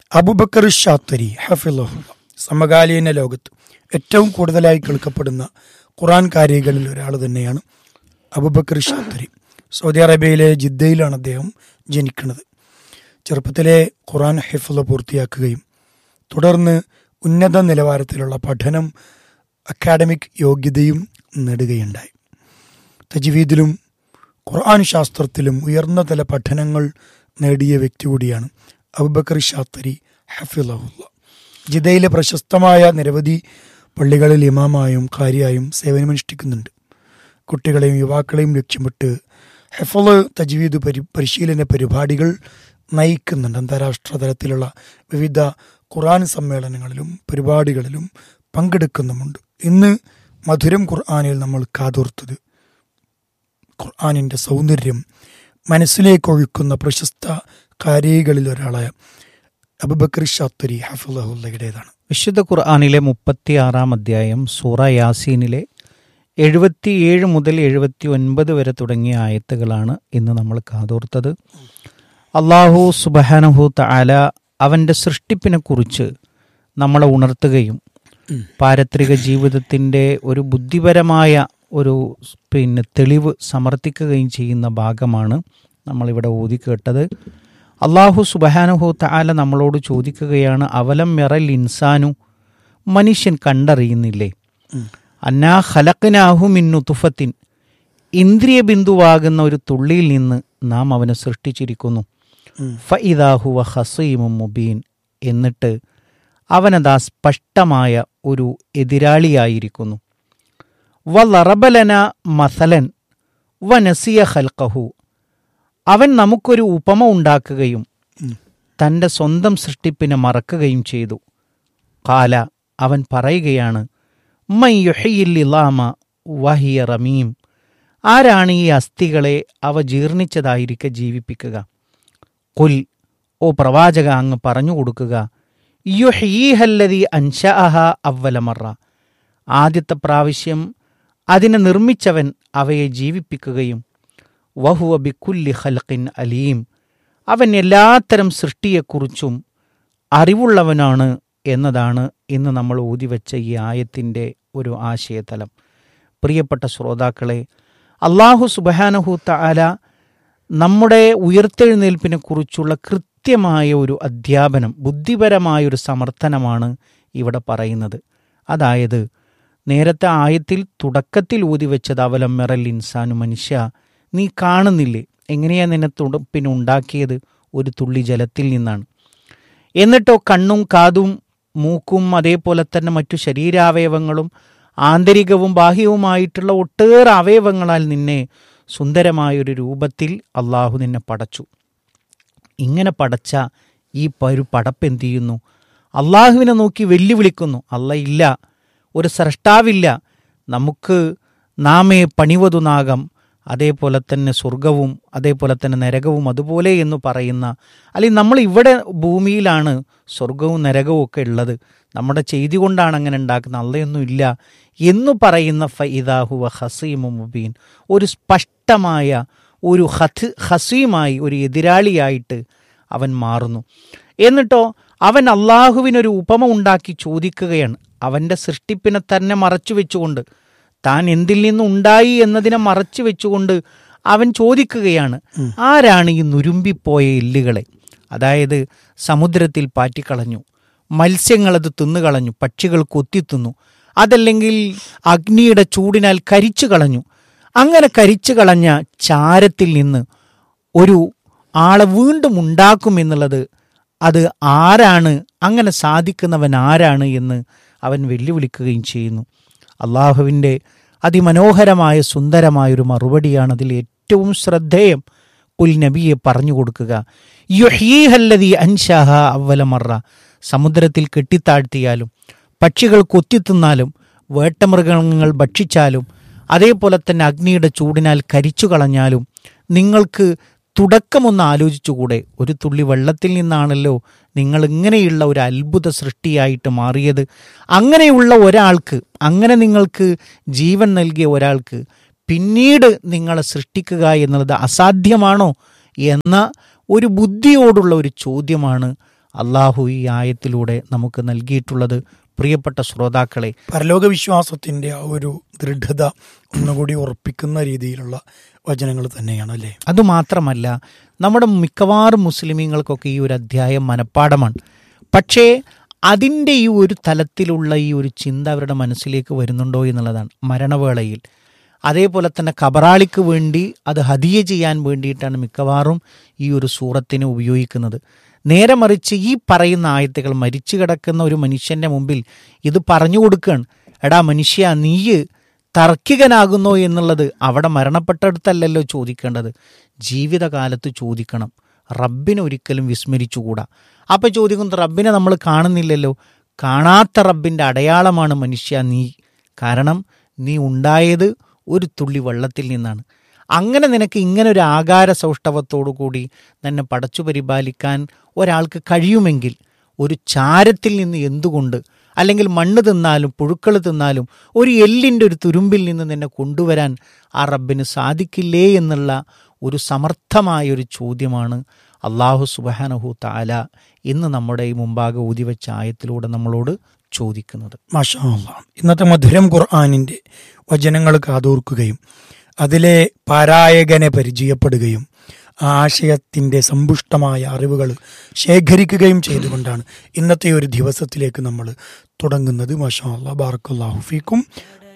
അബുബക്കർ ഷാത്തരി ഹഫിള്ളഹുല്ല സമകാലീന ലോകത്ത് ഏറ്റവും കൂടുതലായി കേൾക്കപ്പെടുന്ന ഖുറാൻ കാരികളിൽ ഒരാൾ തന്നെയാണ് അബുബക്കർ ഷാത്തരി സൗദി അറേബ്യയിലെ ജിദ്ദയിലാണ് അദ്ദേഹം ജനിക്കുന്നത് ചെറുപ്പത്തിലെ ഖുറാൻ ഹിഫുള്ള പൂർത്തിയാക്കുകയും തുടർന്ന് ഉന്നത നിലവാരത്തിലുള്ള പഠനം അക്കാഡമിക് യോഗ്യതയും നേടുകയുണ്ടായി തജ്വീദിലും ഖുർആൻ ശാസ്ത്രത്തിലും ഉയർന്ന തല പഠനങ്ങൾ നേടിയ വ്യക്തി കൂടിയാണ് അബുബക്കർ ഷാത്തരി ഹഫിളഹുല്ല ജിദയിലെ പ്രശസ്തമായ നിരവധി പള്ളികളിൽ ഇമാമായും കാര്യായും സേവനമനുഷ്ഠിക്കുന്നുണ്ട് കുട്ടികളെയും യുവാക്കളെയും ലക്ഷ്യമിട്ട് ഹെഫള് തജ്വീദ് പരി പരിശീലന പരിപാടികൾ നയിക്കുന്നുണ്ട് അന്താരാഷ്ട്ര തലത്തിലുള്ള വിവിധ ഖുർആൻ സമ്മേളനങ്ങളിലും പരിപാടികളിലും പങ്കെടുക്കുന്നുമുണ്ട് ഇന്ന് മധുരം ഖുർആാനിൽ നമ്മൾ കാതോർത്തത് ഖുർആാനിൻ്റെ സൗന്ദര്യം മനസ്സിലേക്ക് ഒഴുക്കുന്ന പ്രശസ്ത കാരികളിൽ ഒരാളായ അബുബക്കർ ഷാത്തരി ഹഫുല്ലയുടേതാണ് വിശുദ്ധ ഖുർആാനിലെ മുപ്പത്തി ആറാം അധ്യായം സൂറ യാസീനിലെ എഴുപത്തിയേഴ് മുതൽ എഴുപത്തി ഒൻപത് വരെ തുടങ്ങിയ ആയത്തുകളാണ് ഇന്ന് നമ്മൾ കാതോർത്തത് അള്ളാഹു സുബഹാനഹു തആല അവൻ്റെ സൃഷ്ടിപ്പിനെക്കുറിച്ച് നമ്മളെ ഉണർത്തുകയും പാരത്രിക ജീവിതത്തിൻ്റെ ഒരു ബുദ്ധിപരമായ ഒരു പിന്നെ തെളിവ് സമർത്ഥിക്കുകയും ചെയ്യുന്ന ഭാഗമാണ് നമ്മളിവിടെ ഓതി കേട്ടത് അള്ളാഹു സുബഹാനുഹു തആല നമ്മളോട് ചോദിക്കുകയാണ് അവലം മെറൽ ഇൻസാനു മനുഷ്യൻ കണ്ടറിയുന്നില്ലേ അന്നാ ഖലഖനാഹു മിന്നു തുഫത്തിൻ ഇന്ദ്രിയ ബിന്ദുവാകുന്ന ഒരു തുള്ളിയിൽ നിന്ന് നാം അവനെ സൃഷ്ടിച്ചിരിക്കുന്നു ഫഇദാഹു വ ഹസീമും മുബീൻ എന്നിട്ട് അവനതാ സ്പഷ്ടമായ ഒരു എതിരാളിയായിരിക്കുന്നു വ ലറബലന മസലൻ വ നസിയ ഖൽഖഹു അവൻ നമുക്കൊരു ഉപമ ഉണ്ടാക്കുകയും തൻ്റെ സ്വന്തം സൃഷ്ടിപ്പിനെ മറക്കുകയും ചെയ്തു കാല അവൻ പറയുകയാണ് മൈ യുഹയില്ലിലാമ വഹിയ റമീം ആരാണ് ഈ അസ്ഥികളെ അവ ജീർണിച്ചതായിരിക്കെ ജീവിപ്പിക്കുക കുൽ ഓ പ്രവാചക അങ്ങ് പറഞ്ഞു കൊടുക്കുക യുഹീഹല്ലതി അൻഷഅഹ അവലമറ ആദ്യത്തെ പ്രാവശ്യം അതിനെ നിർമ്മിച്ചവൻ അവയെ ജീവിപ്പിക്കുകയും വഹുവ ബിക്കുല്ലി ഖൽഖിൻ അലീം അവൻ എല്ലാത്തരം സൃഷ്ടിയെക്കുറിച്ചും അറിവുള്ളവനാണ് എന്നതാണ് ഇന്ന് നമ്മൾ ഊതിവെച്ച ഈ ആയത്തിൻ്റെ ഒരു ആശയതലം പ്രിയപ്പെട്ട ശ്രോതാക്കളെ അള്ളാഹു സുബഹാനഹു തആല നമ്മുടെ ഉയർത്തെഴുന്നേൽപ്പിനെ കുറിച്ചുള്ള കൃത്യമായ ഒരു അധ്യാപനം ബുദ്ധിപരമായ ഒരു സമർത്ഥനമാണ് ഇവിടെ പറയുന്നത് അതായത് നേരത്തെ ആയത്തിൽ തുടക്കത്തിൽ ഊതിവെച്ചത് അവലം മെറൽ ഇൻസാനു മനുഷ്യ നീ കാണുന്നില്ലേ എങ്ങനെയാ നിന്നെ തുടുപ്പിന് ഉണ്ടാക്കിയത് ഒരു തുള്ളി ജലത്തിൽ നിന്നാണ് എന്നിട്ടോ കണ്ണും കാതും മൂക്കും അതേപോലെ തന്നെ മറ്റു ശരീരാവയവങ്ങളും ആന്തരികവും ബാഹ്യവുമായിട്ടുള്ള ഒട്ടേറെ അവയവങ്ങളാൽ നിന്നെ സുന്ദരമായൊരു രൂപത്തിൽ അള്ളാഹു നിന്നെ പടച്ചു ഇങ്ങനെ പടച്ച ഈ ഒരു പടപ്പ് എന്ത് ചെയ്യുന്നു അള്ളാഹുവിനെ നോക്കി വെല്ലുവിളിക്കുന്നു അല്ല ഇല്ല ഒരു സ്രഷ്ടാവില്ല നമുക്ക് നാമേ പണിവതുനാകം അതേപോലെ തന്നെ സ്വർഗവും അതേപോലെ തന്നെ നരകവും അതുപോലെ എന്ന് പറയുന്ന അല്ലെങ്കിൽ നമ്മൾ ഇവിടെ ഭൂമിയിലാണ് സ്വർഗവും നരകവും ഒക്കെ ഉള്ളത് നമ്മുടെ ചെയ്തി കൊണ്ടാണ് അങ്ങനെ ഉണ്ടാക്കുന്നത് അള്ളയൊന്നും ഇല്ല എന്ന് പറയുന്ന ഫൈദാഹു ഹസീമു മുബീൻ ഒരു സ്പഷ്ടമായ ഒരു ഹത്ത് ഹസീമായി ഒരു എതിരാളിയായിട്ട് അവൻ മാറുന്നു എന്നിട്ടോ അവൻ അള്ളാഹുവിനൊരു ഉപമ ഉണ്ടാക്കി ചോദിക്കുകയാണ് അവൻ്റെ സൃഷ്ടിപ്പിനെ തന്നെ മറച്ചു വെച്ചുകൊണ്ട് താൻ എന്തിൽ നിന്നുണ്ടായി എന്നതിനെ മറച്ചു വെച്ചുകൊണ്ട് അവൻ ചോദിക്കുകയാണ് ആരാണ് ഈ നുരുമ്പിപ്പോയ എല്ലുകളെ അതായത് സമുദ്രത്തിൽ പാറ്റിക്കളഞ്ഞു മത്സ്യങ്ങളത് തിന്നുകളഞ്ഞു പക്ഷികൾ കൊത്തിത്തിന്നു അതല്ലെങ്കിൽ അഗ്നിയുടെ ചൂടിനാൽ കരിച്ചു കളഞ്ഞു അങ്ങനെ കരിച്ചു കളഞ്ഞ ചാരത്തിൽ നിന്ന് ഒരു ആളെ വീണ്ടും ഉണ്ടാക്കുമെന്നുള്ളത് അത് ആരാണ് അങ്ങനെ സാധിക്കുന്നവൻ ആരാണ് എന്ന് അവൻ വെല്ലുവിളിക്കുകയും ചെയ്യുന്നു അള്ളാഹുവിൻ്റെ അതിമനോഹരമായ സുന്ദരമായൊരു മറുപടിയാണ് അതിൽ ഏറ്റവും ശ്രദ്ധേയം കുൽ നബിയെ പറഞ്ഞു കൊടുക്കുക യുഹീഹല്ലതി അൻഷാഹ അവലമറ സമുദ്രത്തിൽ കെട്ടിത്താഴ്ത്തിയാലും പക്ഷികൾ കൊത്തിത്തിന്നാലും വേട്ടമൃഗങ്ങൾ ഭക്ഷിച്ചാലും അതേപോലെ തന്നെ അഗ്നിയുടെ ചൂടിനാൽ കരിച്ചു കളഞ്ഞാലും നിങ്ങൾക്ക് തുടക്കമൊന്ന് ആലോചിച്ചുകൂടെ ഒരു തുള്ളി വെള്ളത്തിൽ നിന്നാണല്ലോ നിങ്ങൾ ഇങ്ങനെയുള്ള ഒരു അത്ഭുത സൃഷ്ടിയായിട്ട് മാറിയത് അങ്ങനെയുള്ള ഒരാൾക്ക് അങ്ങനെ നിങ്ങൾക്ക് ജീവൻ നൽകിയ ഒരാൾക്ക് പിന്നീട് നിങ്ങളെ സൃഷ്ടിക്കുക എന്നുള്ളത് അസാധ്യമാണോ എന്ന ഒരു ബുദ്ധിയോടുള്ള ഒരു ചോദ്യമാണ് അള്ളാഹു ഈ ആയത്തിലൂടെ നമുക്ക് നൽകിയിട്ടുള്ളത് പ്രിയപ്പെട്ട ശ്രോതാക്കളെ പരലോക വിശ്വാസത്തിന്റെ ആ ഒരു ദൃഢത ഒന്നുകൂടി ഉറപ്പിക്കുന്ന രീതിയിലുള്ള വചനങ്ങൾ തന്നെയാണ് അല്ലേ അതുമാത്രമല്ല നമ്മുടെ മിക്കവാറും മുസ്ലിമീങ്ങൾക്കൊക്കെ ഈ ഒരു അധ്യായം മനഃപ്പാടമാണ് പക്ഷേ അതിൻ്റെ ഈ ഒരു തലത്തിലുള്ള ഈ ഒരു ചിന്ത അവരുടെ മനസ്സിലേക്ക് വരുന്നുണ്ടോ എന്നുള്ളതാണ് മരണവേളയിൽ അതേപോലെ തന്നെ കബറാളിക്ക് വേണ്ടി അത് ഹദിയ ചെയ്യാൻ വേണ്ടിയിട്ടാണ് മിക്കവാറും ഈ ഒരു സൂറത്തിനെ ഉപയോഗിക്കുന്നത് നേരെ മറിച്ച് ഈ പറയുന്ന ആയത്തുകൾ മരിച്ചു കിടക്കുന്ന ഒരു മനുഷ്യൻ്റെ മുമ്പിൽ ഇത് പറഞ്ഞു കൊടുക്കുകയാണ് എടാ മനുഷ്യ നീയ് തർക്കികനാകുന്നോ എന്നുള്ളത് അവിടെ മരണപ്പെട്ടടുത്തല്ലല്ലോ ചോദിക്കേണ്ടത് ജീവിതകാലത്ത് ചോദിക്കണം റബ്ബിനെ ഒരിക്കലും വിസ്മരിച്ചുകൂടാ അപ്പം ചോദിക്കുന്നത് റബ്ബിനെ നമ്മൾ കാണുന്നില്ലല്ലോ കാണാത്ത റബ്ബിൻ്റെ അടയാളമാണ് മനുഷ്യ നീ കാരണം നീ ഉണ്ടായത് ഒരു തുള്ളി വെള്ളത്തിൽ നിന്നാണ് അങ്ങനെ നിനക്ക് ഇങ്ങനെ ഒരു ആകാര സൗഷ്ഠവത്തോടു കൂടി തന്നെ പടച്ചു പരിപാലിക്കാൻ ഒരാൾക്ക് കഴിയുമെങ്കിൽ ഒരു ചാരത്തിൽ നിന്ന് എന്തുകൊണ്ട് അല്ലെങ്കിൽ മണ്ണ് തിന്നാലും പുഴുക്കൾ തിന്നാലും ഒരു എല്ലിൻ്റെ ഒരു തുരുമ്പിൽ നിന്ന് നിന്നെ കൊണ്ടുവരാൻ ആ റബ്ബിന് സാധിക്കില്ലേ എന്നുള്ള ഒരു സമർത്ഥമായ ഒരു ചോദ്യമാണ് അള്ളാഹു സുബാനഹു താല ഇന്ന് നമ്മുടെ ഈ മുമ്പാകെ ഊതിവെച്ച ആയത്തിലൂടെ നമ്മളോട് ചോദിക്കുന്നത് മാഷാ അല്ലാ. ഇന്നത്തെ മധുരം ഖുർആാനിന്റെ വചനങ്ങൾ കാതോർക്കുകയും അതിലെ പാരായകനെ പരിചയപ്പെടുകയും ആ ആശയത്തിന്റെ സമ്പുഷ്ടമായ അറിവുകൾ ശേഖരിക്കുകയും ചെയ്തുകൊണ്ടാണ് ഇന്നത്തെ ഒരു ദിവസത്തിലേക്ക് നമ്മൾ തുടങ്ങുന്നത് മാഷാ അല്ലാ ബാറക്കല്ലാഹു ഫീക്കും